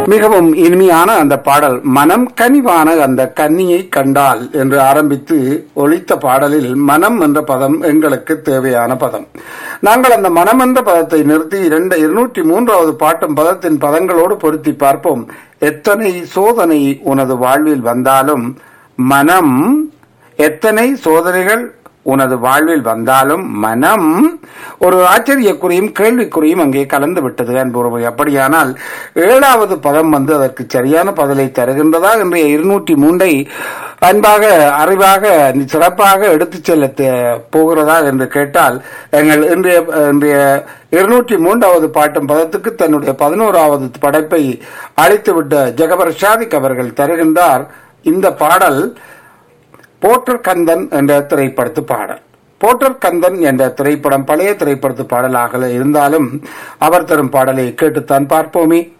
மிகவும் இனிமையான அந்த பாடல் மனம் கனிவான அந்த கன்னியை கண்டால் என்று ஆரம்பித்து ஒலித்த பாடலில் மனம் என்ற பதம் எங்களுக்கு தேவையான பதம் நாங்கள் அந்த மனம் என்ற பதத்தை நிறுத்தி இரண்டு இருநூற்றி மூன்றாவது பாட்டும் பதத்தின் பதங்களோடு பொருத்தி பார்ப்போம் எத்தனை சோதனை உனது வாழ்வில் வந்தாலும் மனம் எத்தனை சோதனைகள் உனது வாழ்வில் வந்தாலும் மனம் ஒரு ஆச்சரியக்குறியும் கேள்விக்குறியும் அங்கே கலந்து விட்டது என்பது அப்படியானால் ஏழாவது பதம் வந்து அதற்கு சரியான பதிலை தருகின்றதா இன்றைய இருநூற்றி மூன்றை அன்பாக அறிவாக சிறப்பாக எடுத்துச் செல்ல தே- போகிறதா என்று கேட்டால் எங்கள் இன்றைய இன்றைய இருநூற்றி மூன்றாவது பாட்டும் பதத்துக்கு தன்னுடைய பதினோராவது படைப்பை அழைத்துவிட்ட ஜெகபர் ஷாதிக் அவர்கள் தருகின்றார் இந்த பாடல் போற்றர் கந்தன் என்ற திரைப்படத்து பாடல் போற்றர் கந்தன் என்ற திரைப்படம் பழைய திரைப்படத்து பாடலாக இருந்தாலும் அவர் தரும் பாடலை கேட்டுத்தான் பார்ப்போமே